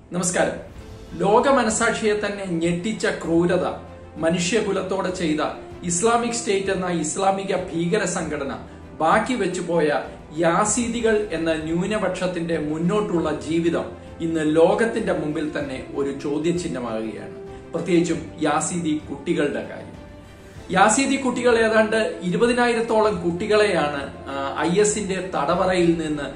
നമസ്കാരം ലോക മനസാക്ഷിയെ തന്നെ ഞെട്ടിച്ച ക്രൂരത മനുഷ്യകുലത്തോടെ ചെയ്ത ഇസ്ലാമിക് സ്റ്റേറ്റ് എന്ന ഇസ്ലാമിക ഭീകര സംഘടന ബാക്കി വെച്ചുപോയ യാസീദികൾ എന്ന ന്യൂനപക്ഷത്തിന്റെ മുന്നോട്ടുള്ള ജീവിതം ഇന്ന് ലോകത്തിന്റെ മുമ്പിൽ തന്നെ ഒരു ചോദ്യചിഹ്നമാകുകയാണ് പ്രത്യേകിച്ചും യാസീദി കുട്ടികളുടെ കാര്യം യാസീദി കുട്ടികൾ ഏതാണ്ട് ഇരുപതിനായിരത്തോളം കുട്ടികളെയാണ് ഐ എസിന്റെ തടവറയിൽ നിന്ന്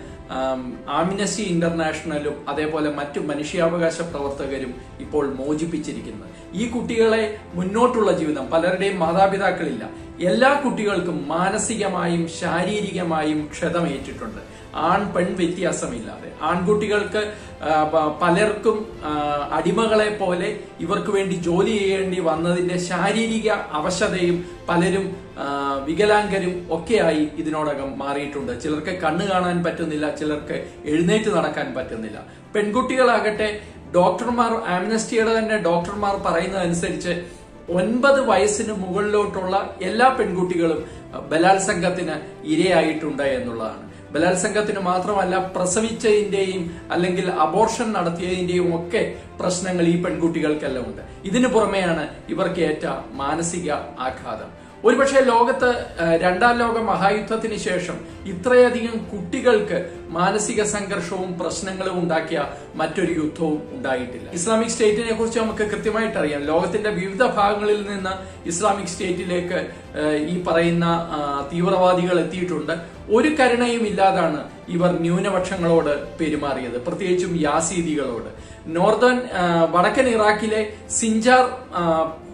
ആമിനസി ഇന്റർനാഷണലും അതേപോലെ മറ്റു മനുഷ്യാവകാശ പ്രവർത്തകരും ഇപ്പോൾ മോചിപ്പിച്ചിരിക്കുന്നത് ഈ കുട്ടികളെ മുന്നോട്ടുള്ള ജീവിതം പലരുടെയും മാതാപിതാക്കളില്ല എല്ലാ കുട്ടികൾക്കും മാനസികമായും ശാരീരികമായും ക്ഷതമേറ്റിട്ടുണ്ട് ആൺ പെൺ വ്യത്യാസമില്ലാതെ ആൺകുട്ടികൾക്ക് ആ, പ- പലർക്കും ആ, അടിമകളെ പോലെ ഇവർക്ക് വേണ്ടി ജോലി ചെയ്യേണ്ടി വന്നതിന്റെ ശാരീരിക അവശതയും പലരും ആ, വികലാംഗരും ഒക്കെയായി ഇതിനോടകം മാറിയിട്ടുണ്ട് ചിലർക്ക് കണ്ണ് കാണാൻ പറ്റുന്നില്ല ചിലർക്ക് എഴുന്നേറ്റ് നടക്കാൻ പറ്റുന്നില്ല പെൺകുട്ടികളാകട്ടെ ഡോക്ടർമാർ ആംനസ്റ്റിയുടെ തന്നെ ഡോക്ടർമാർ പറയുന്നതനുസരിച്ച് ഒൻപത് വയസ്സിന് മുകളിലോട്ടുള്ള എല്ലാ പെൺകുട്ടികളും ബലാത്സംഗത്തിന് ഇരയായിട്ടുണ്ട് എന്നുള്ളതാണ് ബലാത്സംഗത്തിന് മാത്രമല്ല പ്രസവിച്ചതിന്റെയും അല്ലെങ്കിൽ അബോർഷൻ നടത്തിയതിന്റെയും ഒക്കെ പ്രശ്നങ്ങൾ ഈ പെൺകുട്ടികൾക്കെല്ലാം ഉണ്ട് ഇതിനു പുറമെയാണ് ഇവർക്ക് ഏറ്റ മാനസിക ആഘാതം ഒരുപക്ഷെ ലോകത്ത് ആ, രണ്ടാം ലോക മഹായുദ്ധത്തിന് ശേഷം ഇത്രയധികം കുട്ടികൾക്ക് മാനസിക സംഘർഷവും പ്രശ്നങ്ങളും ഉണ്ടാക്കിയ മറ്റൊരു യുദ്ധവും ഉണ്ടായിട്ടില്ല ഇസ്ലാമിക് സ്റ്റേറ്റിനെ കുറിച്ച് നമുക്ക് കൃത്യമായിട്ട് അറിയാം ലോകത്തിന്റെ വിവിധ ഭാഗങ്ങളിൽ നിന്ന് ഇസ്ലാമിക് സ്റ്റേറ്റിലേക്ക് ആ, ഈ പറയുന്ന ആ, തീവ്രവാദികൾ എത്തിയിട്ടുണ്ട് ഒരു കരുണയും ഇല്ലാതാണ് ഇവർ ന്യൂനപക്ഷങ്ങളോട് പെരുമാറിയത് പ്രത്യേകിച്ചും യാസീദികളോട് നോർത്തേൺ ആ, വടക്കൻ ഇറാഖിലെ സിഞ്ചാർ ആ,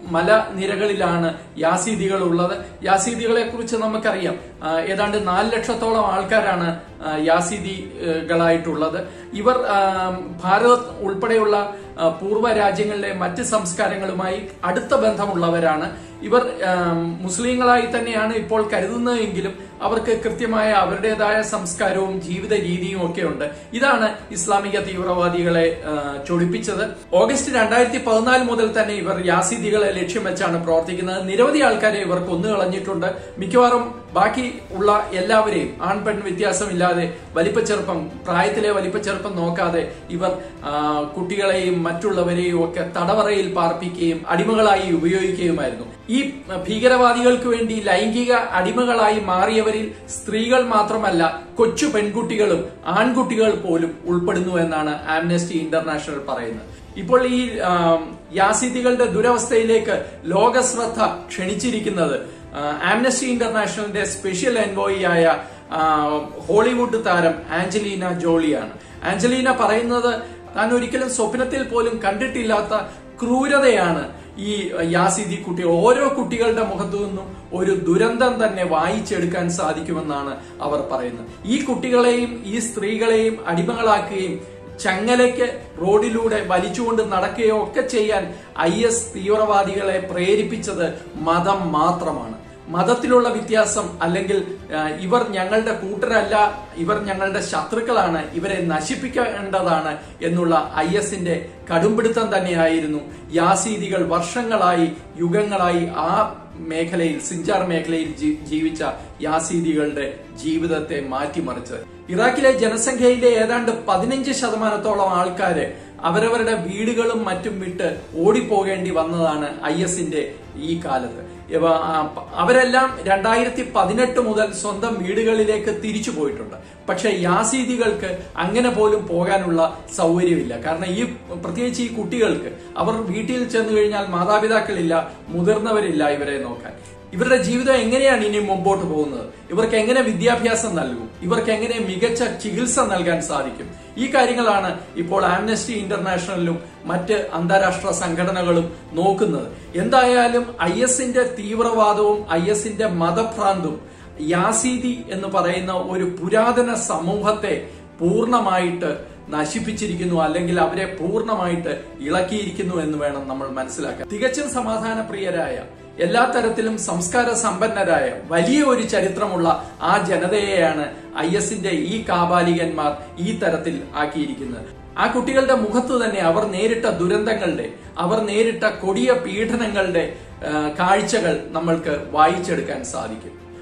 മലനിരകളിലാണ് യാസീദികൾ ഉള്ളത് യാസീദികളെ കുറിച്ച് നമുക്കറിയാം ആ, ഏതാണ്ട് നാല് ലക്ഷത്തോളം ആൾക്കാരാണ് ആ, യാസീദികളായിട്ടുള്ളത് ഇവർ ആ, ഭാരത് ഉൾപ്പെടെയുള്ള ആ, പൂർവ്വ രാജ്യങ്ങളിലെ മറ്റ് സംസ്കാരങ്ങളുമായി അടുത്ത ബന്ധമുള്ളവരാണ് ഇവർ ആ, മുസ്ലിങ്ങളായി തന്നെയാണ് ഇപ്പോൾ കരുതുന്നതെങ്കിലും അവർക്ക് കൃത്യമായ അവരുടേതായ സംസ്കാരവും ജീവിത രീതിയും ഒക്കെ ഉണ്ട് ഇതാണ് ഇസ്ലാമിക തീവ്രവാദികളെ ആ, ചൊടിപ്പിച്ചത് ഓഗസ്റ്റ് രണ്ടായിരത്തി പതിനാല് മുതൽ തന്നെ ഇവർ യാസീദികളെ ലക്ഷ്യം വെച്ചാണ് പ്രവർത്തിക്കുന്നത് നിരവധി ആൾക്കാരെ ഇവർ കൊന്നുകളഞ്ഞിട്ടുണ്ട് മിക്കവാറും ബാക്കി ഉള്ള എല്ലാവരെയും ആൺ പെൺ വ്യത്യാസമില്ലാതെ വലിപ്പച്ചെറുപ്പം പ്രായത്തിലെ വലിപ്പച്ചെറുപ്പം നോക്കാതെ ഇവർ ആ, കുട്ടികളെയും മറ്റുള്ളവരെയും ഒക്കെ തടവറയിൽ പാർപ്പിക്കുകയും അടിമകളായി ഉപയോഗിക്കുകയുമായിരുന്നു ഈ ഭീകരവാദികൾക്ക് വേണ്ടി ലൈംഗിക അടിമകളായി മാറിയവരിൽ സ്ത്രീകൾ മാത്രമല്ല കൊച്ചു പെൺകുട്ടികളും ആൺകുട്ടികൾ പോലും ഉൾപ്പെടുന്നു എന്നാണ് ആംനസ്റ്റി ഇന്റർനാഷണൽ പറയുന്നത് ഇപ്പോൾ ഈ ആ, യാസിദികളുടെ ദുരവസ്ഥയിലേക്ക് ലോകശ്രദ്ധ ക്ഷണിച്ചിരിക്കുന്നത് ആ, ആംനസ്റ്റി ഇന്റർനാഷണലിന്റെ സ്പെഷ്യൽ എൻവോയി ആയ ആ, ഹോളിവുഡ് താരം ആഞ്ചലീന ജോളിയാണ് ആഞ്ചലീന പറയുന്നത് താൻ ഒരിക്കലും സ്വപ്നത്തിൽ പോലും കണ്ടിട്ടില്ലാത്ത ക്രൂരതയാണ് ഈ യാസിദി കുട്ടികൾ ഓരോ കുട്ടികളുടെ മുഖത്തു നിന്നും ഒരു ദുരന്തം തന്നെ വായിച്ചെടുക്കാൻ സാധിക്കുമെന്നാണ് അവർ പറയുന്നത് ഈ കുട്ടികളെയും ഈ സ്ത്രീകളെയും അടിമകളാക്കുകയും ചങ്ങലയ്ക്ക് റോഡിലൂടെ വലിച്ചുകൊണ്ട് നടക്കുകയോ ഒക്കെ ചെയ്യാൻ ഐ എസ് തീവ്രവാദികളെ പ്രേരിപ്പിച്ചത് മതം മാത്രമാണ് മതത്തിലുള്ള വ്യത്യാസം അല്ലെങ്കിൽ ആ, ഇവർ ഞങ്ങളുടെ കൂട്ടരല്ല ഇവർ ഞങ്ങളുടെ ശത്രുക്കളാണ് ഇവരെ നശിപ്പിക്കേണ്ടതാണ് എന്നുള്ള ഐ എസിന്റെ കടുംപിടുത്തം തന്നെയായിരുന്നു യാസീദികൾ വർഷങ്ങളായി യുഗങ്ങളായി ആ മേഖലയിൽ സിഞ്ചാർ മേഖലയിൽ ജീ- ജീവിച്ച യാസീദികളുടെ ജീവിതത്തെ മാറ്റിമറിച്ചത് ഇറാഖിലെ ജനസംഖ്യയിലെ ഏതാണ്ട് പതിനഞ്ച് ശതമാനത്തോളം ആൾക്കാര് അവരവരുടെ വീടുകളും മറ്റും വിട്ട് ഓടിപ്പോകേണ്ടി വന്നതാണ് ഐ എസിന്റെ ഈ കാലത്ത് ഇവ- ആ, പ- അവരെല്ലാം രണ്ടായിരത്തി പതിനെട്ട് മുതൽ സ്വന്തം വീടുകളിലേക്ക് തിരിച്ചു പോയിട്ടുണ്ട് പക്ഷെ യാസീദികൾക്ക് അങ്ങനെ പോലും പോകാനുള്ള സൗകര്യമില്ല കാരണം ഈ പ്രത്യേകിച്ച് ഈ കുട്ടികൾക്ക് അവർ വീട്ടിൽ ചെന്നു കഴിഞ്ഞാൽ മാതാപിതാക്കളില്ല മുതിർന്നവരില്ല ഇവരെ നോക്കാൻ ഇവരുടെ ജീവിതം എങ്ങനെയാണ് ഇനി മുമ്പോട്ട് പോകുന്നത് ഇവർക്ക് എങ്ങനെ വിദ്യാഭ്യാസം നൽകും ഇവർക്ക് എങ്ങനെ മികച്ച ചികിത്സ നൽകാൻ സാധിക്കും ഈ കാര്യങ്ങളാണ് ഇപ്പോൾ ആംനസ്റ്റി ഇന്റർനാഷണലിലും മറ്റ് അന്താരാഷ്ട്ര സംഘടനകളും നോക്കുന്നത് എന്തായാലും ഐ എസിന്റെ തീവ്രവാദവും ഐ എസിന്റെ മതഭ്രാന്തും യാസീദി എന്ന് പറയുന്ന ഒരു പുരാതന സമൂഹത്തെ പൂർണ്ണമായിട്ട് നശിപ്പിച്ചിരിക്കുന്നു അല്ലെങ്കിൽ അവരെ പൂർണ്ണമായിട്ട് ഇളക്കിയിരിക്കുന്നു എന്ന് വേണം നമ്മൾ മനസ്സിലാക്കാൻ തികച്ചും സമാധാനപ്രിയരായ എല്ലാ തരത്തിലും സംസ്കാര സമ്പന്നരായ വലിയ ഒരു ചരിത്രമുള്ള ആ ജനതയെയാണ് ഐ എസിന്റെ ഈ കാബാലികന്മാർ ഈ തരത്തിൽ ആക്കിയിരിക്കുന്നത് ആ കുട്ടികളുടെ മുഖത്ത് തന്നെ അവർ നേരിട്ട ദുരന്തങ്ങളുടെ അവർ നേരിട്ട കൊടിയ പീഡനങ്ങളുടെ ആ, കാഴ്ചകൾ നമ്മൾക്ക് വായിച്ചെടുക്കാൻ സാധിക്കും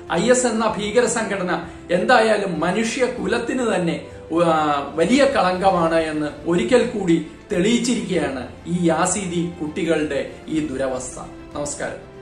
ഐ എസ് എന്ന ഭീകര സംഘടന എന്തായാലും മനുഷ്യ കുലത്തിന് തന്നെ ആ, വലിയ കളങ്കമാണ് എന്ന് ഒരിക്കൽ കൂടി തെളിയിച്ചിരിക്കുകയാണ് ഈ യാസീദി കുട്ടികളുടെ ഈ ദുരവസ്ഥ നമസ്കാരം